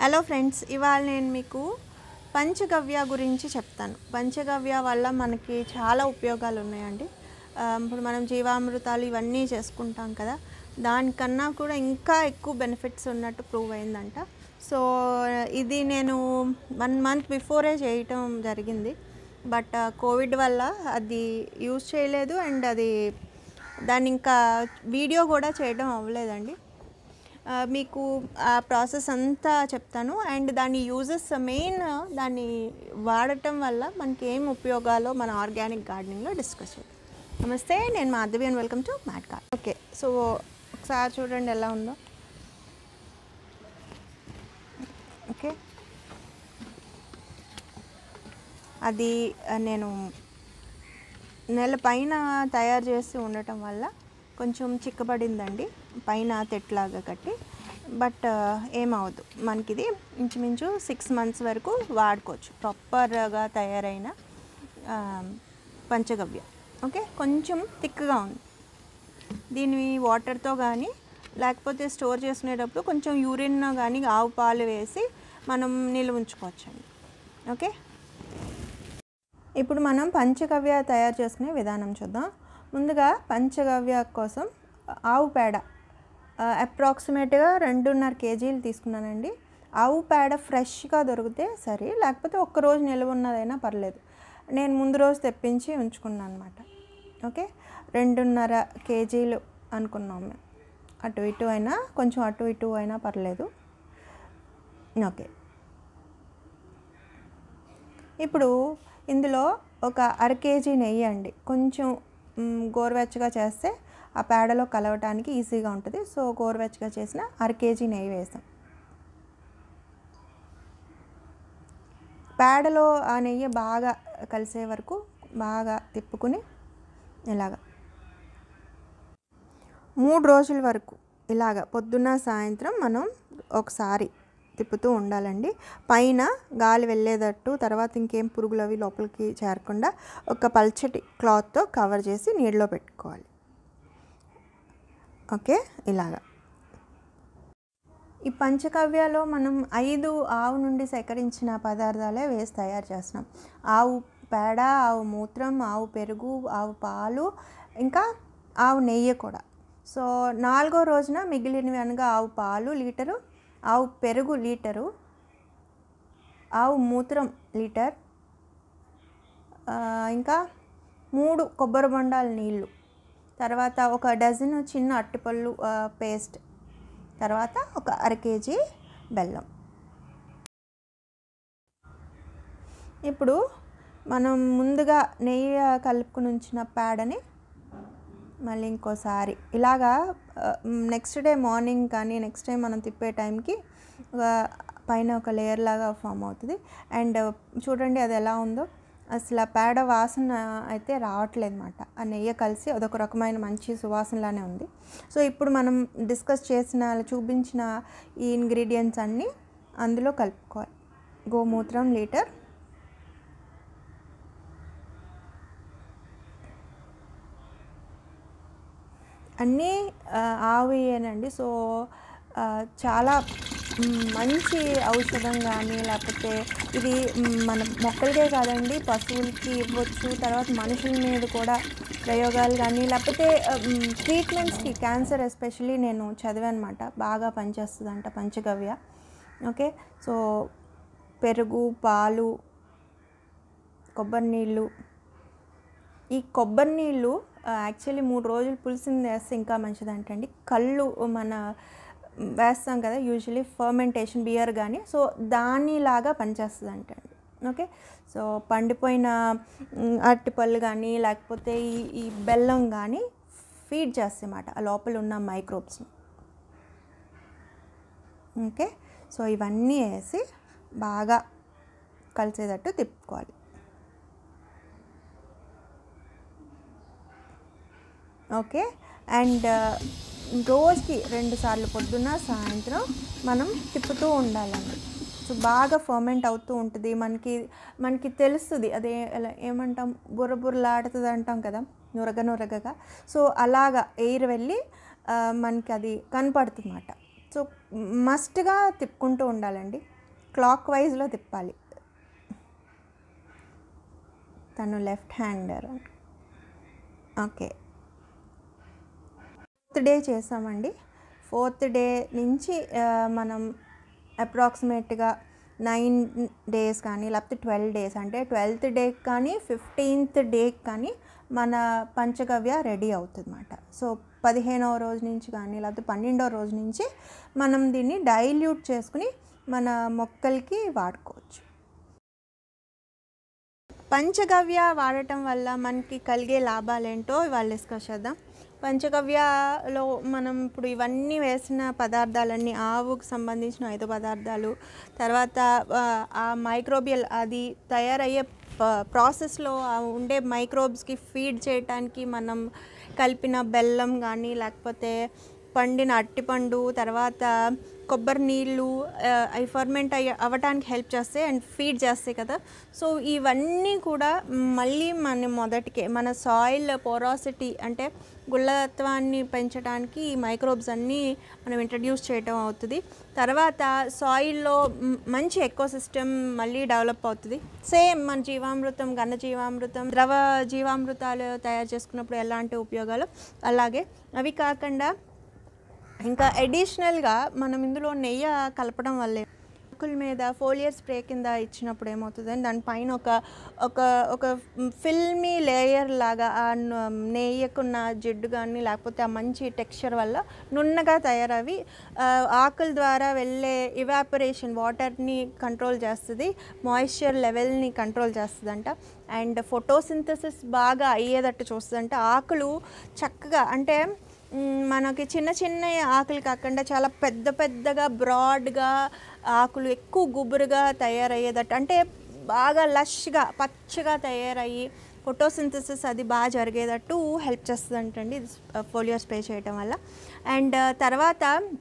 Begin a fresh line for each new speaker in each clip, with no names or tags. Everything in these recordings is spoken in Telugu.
హలో ఫ్రెండ్స్ ఇవాళ నేను మీకు పంచగవ్య గురించి చెప్తాను పంచగవ్య వల్ల మనకి చాలా ఉపయోగాలు ఉన్నాయండి ఆ, ఇప్పుడు మనం జీవామృతాలు ఇవన్నీ చేసుకుంటాం కదా దానికన్నా కూడా ఇంకా ఎక్కువ బెనిఫిట్స్ ఉన్నట్టు ప్రూవ్ అయిందంట సో ఇది నేను వన్ మంత్ బిఫోరే చేయటం జరిగింది బట్ కోవిడ్ వల్ల అది యూజ్ చేయలేదు అండ్ అది దాన్ని ఇంకా వీడియో కూడా చేయడం అవ్వలేదండి ఆ, మీకు ఆ ప్రాసెస్ అంతా చెప్తాను అండ్ దాని యూజెస్ మెయిన్ దాన్ని వాడటం వల్ల మనకి ఏం ఉపయోగాలో మన ఆర్గానిక్ గార్డెనింగ్లో డిస్కస్ చేద్దాం నమస్తే నేను Madhavi and welcome to Mat Guard okay so ఒకసారి చూడండి ఎలా ఉందో ఓకే అది ఆ, నేను నెల పైన తయారు చేసి ఉండటం వల్ల కొంచెం చిక్కబడిందండి పైన తెట్లాగా కట్టి బట్ ఏమవద్దు మనకి ఇది ఇంచుమించు సిక్స్ మంత్స్ వరకు వాడుకోవచ్చు ప్రాపర్గా తయారైన ఆ, పంచగవ్య ఓకే కొంచెం థిక్గా ఉంది దీన్ని వాటర్తో కానీ లేకపోతే స్టోర్ చేసుకునేటప్పుడు కొంచెం యూరిన్ కానీ ఆవు పాలు వేసి మనం నిల్వ ఉంచుకోవచ్చండి ఓకే ఇప్పుడు మనం పంచగవ్య తయారు చేసుకునే విధానం చూద్దాం ముందుగా పంచగవ్య కోసం ఆవు పేడ అప్రాక్సిమేట్గా రెండున్నర కేజీలు తీసుకున్నానండి ఆవు పేడ ఫ్రెష్గా దొరికితే సరే లేకపోతే ఒక్క రోజు నిల్వ ఉన్నదైనా పర్లేదు నేను ముందు రోజు తెప్పించి ఉంచుకున్నాను అనమాట ఓకే రెండున్నర కేజీలు అనుకున్నాం మేము అటు ఇటు అయినా కొంచెం అటు ఇటు అయినా పర్లేదు ఓకే ఇప్పుడు ఇందులో ఒక అర కేజీ నెయ్యి అండి కొంచెం మ్, గోరువెచ్చగా చేస్తే ఆ పేడలో కలవటానికి ఈజీగా ఉంటుంది సో గోరువెచ్చగా చేసిన అర కేజీ నెయ్యి వేసాం పేడలో ఆ నెయ్యి బాగా కలిసే వరకు బాగా తిప్పుకుని ఇలాగా మూడు రోజుల వరకు ఇలాగ పొద్దున్న సాయంత్రం మనం ఒకసారి తిప్పుతూ ఉండాలండి పైన గాలి వెళ్ళేటట్టు తర్వాత ఇంకేం పురుగులు అవి లోపలికి చేరకుండా ఒక పల్చటి క్లాత్తో కవర్ చేసి నీళ్ళలో పెట్టుకోవాలి ఓకే ఇలాగా ఈ పంచకవ్యలో మనం ఐదు ఆవు నుండి సేకరించిన పదార్థాలే వేసి తయారు చేస్తున్నాం ఆవు పేడ ఆవు మూత్రం ఆవు పెరుగు ఆవు పాలు ఇంకా ఆవు నెయ్యి కూడా సో నాలుగో రోజున మిగిలినవి అనగా ఆవు పాలు లీటరు ఆవు పెరుగు లీటరు ఆవు మూత్రం లీటర్ ఆ, ఇంకా మూడు కొబ్బరి బొండాల నీళ్ళు తర్వాత ఒక డజన్ చిన్న అట్టిపళ్ళు ఆ, పేస్ట్ తర్వాత ఒక అర కేజీ బెల్లం ఇప్పుడు మనం ముందుగా నెయ్యి కలుపుకుని ఉంచిన పేడని మళ్ళీ ఇంకోసారి ఇలాగా నెక్స్ట్ డే మార్నింగ్ కానీ నెక్స్ట్ డే మనం తిప్పే టైంకి ఒక పైన ఒక లేయర్ లాగా ఫామ్ అవుతుంది అండ్ చూడండి అది ఎలా ఉందో అసలు ఆ పేడ వాసన అయితే రావట్లేదు అనమాట ఆ నెయ్యి కలిసి అదొక రకమైన మంచి సువాసనలానే ఉంది సో ఇప్పుడు మనం డిస్కస్ చేసిన చూపించిన ఈ ఇంగ్రీడియంట్స్ అన్నీ అందులో కలుపుకోవాలి గోమూత్రం లీటర్ అన్నీ ఆ, ఆవుయేనండి సో ఆ, చాలా మ్, మంచి ఔషధం కానీ లేకపోతే ఇది మ్, మన మొక్కలకే కాదండి పశువులకి ఇవ్వచ్చు తర్వాత మనుషుల మీద కూడా ప్రయోగాలు కానీ లేకపోతే ట్రీట్మెంట్స్కి క్యాన్సర్ ఎస్పెషల్లీ నేను చదివాను అనమాట బాగా పనిచేస్తుందంట పంచగవ్య ఓకే సో పెరుగు పాలు కొబ్బరి నీళ్ళు ఈ కొబ్బరి నీళ్ళు యాక్చువల్లీ మూడు రోజులు పులిసింది వేస్తే ఇంకా మంచిదంటండి కళ్ళు మన వేస్తాం కదా యూజువలీ ఫర్మెంటేషన్ బియర్ కానీ సో దానిలాగా పనిచేస్తుంది అంటండి ఓకే సో పండిపోయిన మ్, అరటిపళ్ళు కానీ లేకపోతే ఈ ఈ బెల్లం కానీ ఫీడ్ చేస్తాయన్నమాట ఆ లోపల ఉన్న మైక్రోబ్స్ని ఓకే సో ఇవన్నీ వేసి బాగా కలిసేటట్టు తిప్పుకోవాలి ఓకే అండ్ రోజుకి రెండు సార్లు పొద్దున్న సాయంత్రం మనం తిప్పుతూ ఉండాలండి సో బాగా ఫర్మెంట్ అవుతూ ఉంటుంది మనకి మనకి తెలుస్తుంది అదే ఎలా ఏమంటాం బుర్ర బుర్రలాడుతుంది అంటాం కదా నురగ నురగగా సో అలాగా ఎయిర్ వెళ్ళి ఆ, మనకి అది కనపడుతుంది అన్నమాట సో మస్ట్గా తిప్పుకుంటూ ఉండాలండి క్లాక్ వైజ్లో తిప్పాలి తను left hander okay fourth day చేసామండి ఫోర్త్ డే నుంచి ఆ, మనం అప్రాక్సిమేట్గా నైన్ డేస్ కానీ లేకపోతే ట్వెల్వ్ డేస్ అంటే ట్వెల్త్ డే కానీ ఫిఫ్టీన్త్ డే కానీ మన పంచగవ్య రెడీ అవుతుంది అన్నమాట సో పదిహేనవ రోజు నుంచి కానీ లేకపోతే పన్నెండవ రోజు నుంచి మనం దీన్ని డైల్యూట్ చేసుకుని మన మొక్కలకి వాడుకోవచ్చు పంచగవ్య వాడటం వల్ల మనకి కలిగే లాభాలేంటో ఇవాళ డిస్కస్ చేద్దాం పంచగవ్యలో మనం ఇప్పుడు ఇవన్నీ వేసిన పదార్థాలన్నీ ఆవుకు సంబంధించిన ఐదు పదార్థాలు తర్వాత ఆ, ఆ మైక్రోబియల్ అది తయారయ్యే ప- ప్రాసెస్లో ఆ ఉండే మైక్రోబ్స్కి ఫీడ్ చేయటానికి మనం కలిపిన బెల్లం కానీ లేకపోతే పండిన అట్టిపండు తర్వాత కొబ్బరి నీళ్ళు ఆ, అవి ఫర్మెంట్ అయ్యి అవ్వటానికి హెల్ప్ చేస్తాయి అండ్ ఫీడ్ చేస్తాయి కదా సో ఇవన్నీ కూడా మళ్ళీ మన మొదటికే మన సాయిల్ పోరాసిటీ అంటే గుళ్ళత్వాన్ని పెంచడానికి ఈ మైక్రోబ్స్ అన్నీ మనం ఇంట్రడ్యూస్ చేయటం అవుతుంది తర్వాత సాయిల్లో మంచి ఎకో సిస్టమ్ మళ్ళీ డెవలప్ అవుతుంది సేమ్ మన జీవామృతం ఘన జీవామృతం ద్రవ జీవామృతాలు తయారు చేసుకున్నప్పుడు ఎలాంటి ఉపయోగాలు అలాగే అవి కాకుండా ఇంకా అడిషనల్గా మనం ఇందులో నెయ్యి కలపడం వల్లే ఆకుల మీద ఫోలియర్ స్ప్రే కింద ఇచ్చినప్పుడు ఏమవుతుందని దానిపైన ఒక ఒక ఒక ఫిల్మీ లేయర్ లాగా ఆ న- నెయ్యకున్న జిడ్డు కానీ లేకపోతే ఆ మంచి టెక్స్చర్ వల్ల నున్నగా తయారవి ఆ, ఆకుల ద్వారా వెళ్ళే ఇవాపరేషన్ వాటర్ని కంట్రోల్ చేస్తుంది మాయిశ్చర్ లెవెల్ని కంట్రోల్ చేస్తుందంట అండ్ ఫోటోసింథసిస్ బాగా అయ్యేటట్టు చూస్తుందంట ఆకులు చక్కగా అంటే మ్, మనకి చిన్న చిన్న ఆకులు కాకుండా చాలా పెద్ద పెద్దగా బ్రాడ్గా ఆకులు ఎక్కువ గుబురుగా తయారయ్యేదట్టు అంటే బాగా లష్గా పచ్చగా తయారయ్యి ఫోటోసింథసిస్ అది బాగా జరిగేటట్టు హెల్ప్ చేస్తుంది అంటండి ఇది ఫోలియో స్ప్రే చేయటం వల్ల అండ్ తర్వాత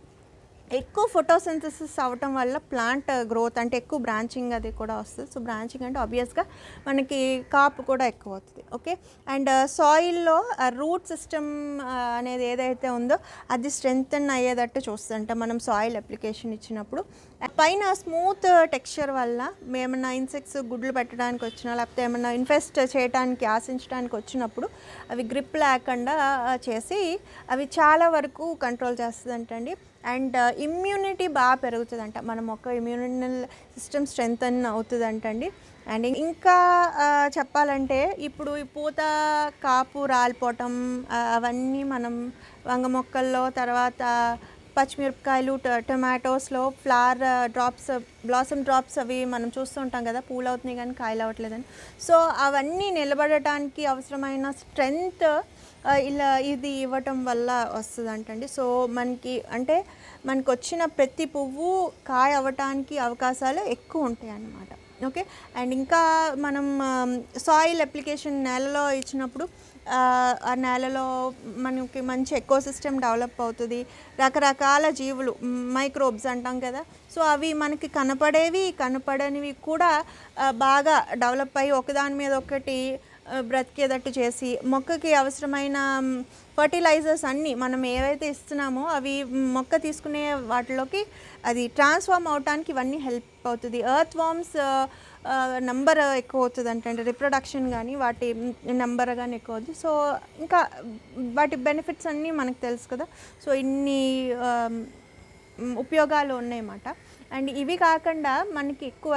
ఎక్కువ ఫోటోసింథసిస్ అవ్వటం వల్ల ప్లాంట్ గ్రోత్ అంటే ఎక్కువ బ్రాంచింగ్ అది కూడా వస్తుంది సో బ్రాంచింగ్ అంటే ఆబ్వియస్గా మనకి కాపు కూడా ఎక్కువ అవుతుంది ఓకే అండ్ సాయిల్లో రూట్ సిస్టమ్ అనేది ఏదైతే ఉందో అది స్ట్రెంగ్తన్ అయ్యేటట్టు చూస్తుంట మనం సాయిల్ అప్లికేషన్ ఇచ్చినప్పుడు పైన స్మూత్ టెక్స్చర్ వల్ల ఏమన్నా ఇన్సెక్ట్స్ గుడ్లు పెట్టడానికి వచ్చినా లేకపోతే ఏమన్నా ఇన్వెస్ట్ చేయడానికి ఆశించడానికి వచ్చినప్పుడు అవి గ్రిప్ లేకుండా ఆ, చేసి అవి చాలా వరకు కంట్రోల్ చేస్తుందంటండి అండ్ ఇమ్యూనిటీ బాగా పెరుగుతుందంట మన మొక్క ఇమ్యూనిటీ సిస్టమ్ స్ట్రెంగ్తన్ అవుతుందంటండి అండ్ ఇంకా ఆ, చెప్పాలంటే ఇప్పుడు ఈ పూత కాపు రాలిపోవటం ఆ, అవన్నీ మనం వంగ మొక్కల్లో తర్వాత పచ్చిమిరపకాయలు ట- టొమాటోస్లో ఫ్లవర్ డ్రాప్స్ బ్లాసమ్ డ్రాప్స్ అవి మనం చూస్తుంటాం కదా పూలు అవుతున్నాయి కానీ కాయలు అవ్వట్లేదని సో అవన్నీ నిలబడటానికి అవసరమైన స్ట్రెంగ్త్ ఇలా ఇది ఇవ్వటం వల్ల వస్తుందంటండి సో మనకి అంటే మనకు వచ్చిన ప్రతి పువ్వు కాయ అవ్వటానికి అవకాశాలు ఎక్కువ ఉంటాయి అన్నమాట ఓకే అండ్ ఇంకా మనం సాయిల్ అప్లికేషన్ నేలలో ఇచ్చినప్పుడు ఆ, ఆ నేలలో మనకి మంచి ఎకో సిస్టమ్ డెవలప్ అవుతుంది రకరకాల జీవులు మైక్రోబ్స్ అంటాం కదా సో అవి మనకి కనపడేవి కనపడనివి కూడా ఆ, బాగా డెవలప్ అయ్యి ఒకదాని మీద ఒకటి ఆ, బ్రతికేటట్టు చేసి మొక్కకి అవసరమైన ఫర్టిలైజర్స్ అన్నీ మనం ఏవైతే ఇస్తున్నామో అవి మొక్క తీసుకునే వాటిలోకి అది ట్రాన్స్ఫార్మ్ అవడానికి ఇవన్నీ హెల్ప్ అవుతుంది ఎర్త్ వామ్స్ నంబర్ ఎక్కువ అవుతుంది అంటే రిప్రొడక్షన్ కానీ వాటి నెంబర్ కానీ ఎక్కువ అవుతుంది సో ఇంకా వాటి బెనిఫిట్స్ అన్నీ మనకు తెలుసు కదా సో ఇన్ని ఆ, మ్, ఉపయోగాలు ఉన్నాయన్నమాట అండ్ ఇవి కాకుండా మనకి ఎక్కువ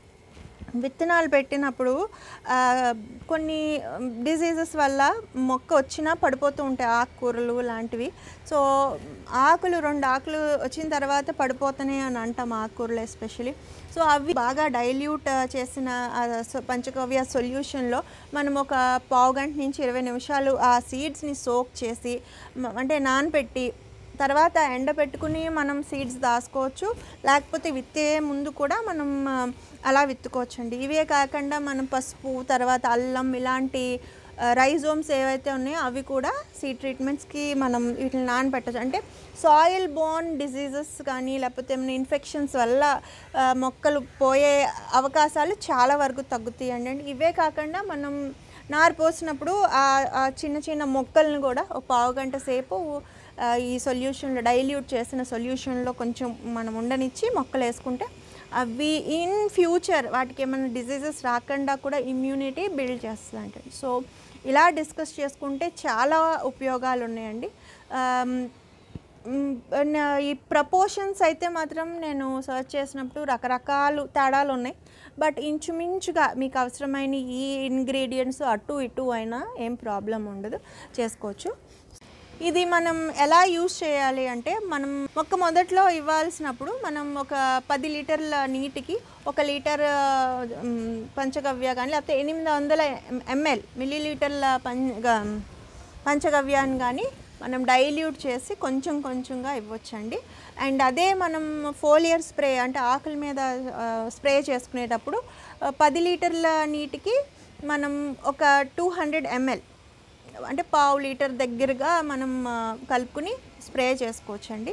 విత్తనాలు పెట్టినప్పుడు ఆ, కొన్ని డిసీజెస్ వల్ల మొక్క వచ్చినా పడిపోతూ ఉంటాయి ఆకుకూరలు లాంటివి సో ఆకులు రెండు ఆకులు వచ్చిన తర్వాత పడిపోతున్నాయి అని అంటాం ఆకుకూరలు ఎస్పెషలీ సో అవి బాగా డైల్యూట్ చేసిన ఆ సొ- పంచగవ్య సొల్యూషన్లో మనం ఒక పావు గంట నుంచి ఇరవై నిమిషాలు ఆ సీడ్స్ని సోక్ చేసి మ- అంటే నానపెట్టి తర్వాత ఎండబెట్టుకుని మనం సీడ్స్ దాచుకోవచ్చు లేకపోతే విత్తే ముందు కూడా మనం ఆ, అలా విత్తుకోవచ్చండి ఇవే కాకుండా మనం పసుపు తర్వాత అల్లం ఇలాంటి రైజోమ్స్ ఏవైతే ఉన్నాయో అవి కూడా సీడ్ ట్రీట్మెంట్స్కి మనం వీటిని నానబెట్టచ్చు అంటే సాయిల్ బోర్న్ డిసీజెస్ కానీ లేకపోతే ఏమైనా ఇన్ఫెక్షన్స్ వల్ల ఆ, మొక్కలు పోయే అవకాశాలు చాలా వరకు తగ్గుతాయి అండి ఇవే కాకుండా మనం నారు పోసినప్పుడు ఆ ఆ చిన్న చిన్న మొక్కల్ని కూడా ఒక పావు గంట సేపు ఆ, ఈ సొల్యూషన్లో డైల్యూట్ చేసిన సొల్యూషన్లో కొంచెం మనం ఉండనిచ్చి మొక్కలు వేసుకుంటే అవి ఇన్ ఫ్యూచర్ వాటికి ఏమైనా డిసీజెస్ రాకుండా కూడా ఇమ్యూనిటీ బిల్డ్ చేస్తుంది అంటే సో ఇలా డిస్కస్ చేసుకుంటే చాలా ఉపయోగాలు ఉన్నాయండి ఆమ్, మ్, నా- ఈ ప్రపోర్షన్స్ అయితే మాత్రం నేను సర్చ్ చేసినప్పుడు రకరకాలు తేడాలు ఉన్నాయి బట్ ఇంచుమించుగా మీకు అవసరమైన ఈ ఇంగ్రీడియంట్స్ అటు ఇటు అయినా ఏం ప్రాబ్లం ఉండదు చేసుకోవచ్చు ఇది మనం ఎలా యూస్ చేయాలి అంటే మనం మొక్క మొదట్లో ఇవ్వాల్సినప్పుడు మనం ఒక పది లీటర్ల నీటికి ఒక లీటర్ మ్, పంచగవ్య కానీ లేకపోతే ఎనిమిది వందల ఎంఎల్ మిల్లీ లీటర్ల పంచ పంచగవ్యాన్ని కానీ మనం డైల్యూట్ చేసి కొంచెం కొంచెంగా ఇవ్వచ్చండి అండ్ అదే మనం ఫోలియర్ స్ప్రే అంటే ఆకుల మీద స్ప్రే చేసుకునేటప్పుడు ఆ, పది లీటర్ల నీటికి మనం ఒక టూ హండ్రెడ్ ఎంఎల్ అంటే పావు లీటర్ దగ్గరగా మనం ఆ, కలుపుకుని స్ప్రే చేసుకోవచ్చండి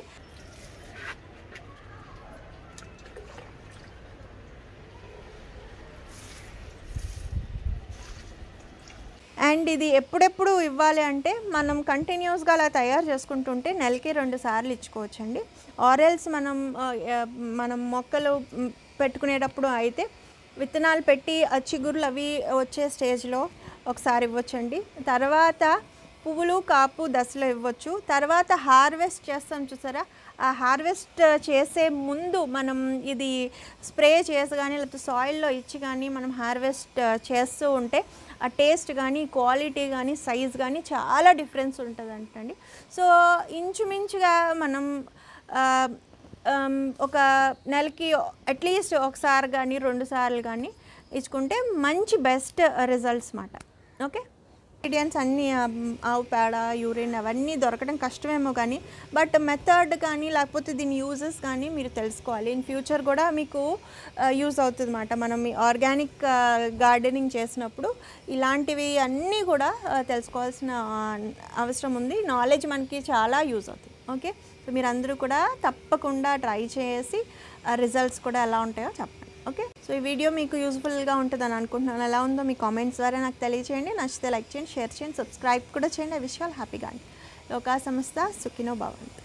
అండ్ ఇది ఎప్పుడెప్పుడు ఇవ్వాలి అంటే మనం కంటిన్యూస్గా అలా తయారు చేసుకుంటుంటే నెలకి రెండు సార్లు ఇచ్చుకోవచ్చండి ఆరెల్స్ మనం ఆ, ఆ, మనం మొక్కలు మ్, పెట్టుకునేటప్పుడు అయితే విత్తనాలు పెట్టి ఆ చిగుర్లు అవి వచ్చే స్టేజ్లో ఒకసారి ఇవ్వచ్చండి తర్వాత పువ్వులు కాపు దశలో ఇవ్వచ్చు తర్వాత హార్వెస్ట్ చేస్తాం చూసారా ఆ హార్వెస్ట్ చేసే ముందు మనం ఇది స్ప్రే చేసి కానీ లేకపోతే సాయిల్లో ఇచ్చి కానీ మనం హార్వెస్ట్ చేస్తూ ఉంటే ఆ టేస్ట్ కానీ క్వాలిటీ కానీ సైజ్ కానీ చాలా డిఫరెన్స్ ఉంటుందంటండి సో ఇంచుమించుగా మనం ఆ, ఆమ్, ఒక నెలకి అట్లీస్ట్ ఒకసారి కానీ రెండు సార్లు కానీ ఇచ్చుకుంటే మంచి బెస్ట్ రిజల్ట్స్ మాట ఓకే ఇంగ్రీడియంట్స్ అన్నీ ఆమ్, ఆవు పేడ యూరిన్ అవన్నీ దొరకడం కష్టమేమో కానీ బట్ మెథడ్ కానీ లేకపోతే దీని యూజెస్ కానీ మీరు తెలుసుకోవాలి ఇన్ ఫ్యూచర్ కూడా మీకు యూజ్ అవుతుంది అన్నమాట మనం ఆర్గానిక్ గార్డెనింగ్ చేసినప్పుడు ఇలాంటివి అన్నీ కూడా ఆ, తెలుసుకోవాల్సిన ఆ, అవసరం ఉంది నాలెడ్జ్ మనకి చాలా యూజ్ అవుతుంది ఓకే సో మీరు అందరూ కూడా తప్పకుండా ట్రై చేసి రిజల్ట్స్ కూడా ఎలా ఉంటాయో చెప్పండి ఓకే సో ఈ వీడియో మీకు యూస్ఫుల్గా ఉంటుందని అనుకుంటున్నాను ఎలా ఉందో మీ కామెంట్స్ ద్వారా నాకు తెలియచేయండి నచ్చితే లైక్ చేయండి షేర్ చేయండి సబ్స్క్రైబ్ కూడా చేయండి ఆ విషయాలు హ్యాపీగా అండి లోకా సంస్థ సుఖినో భవంతు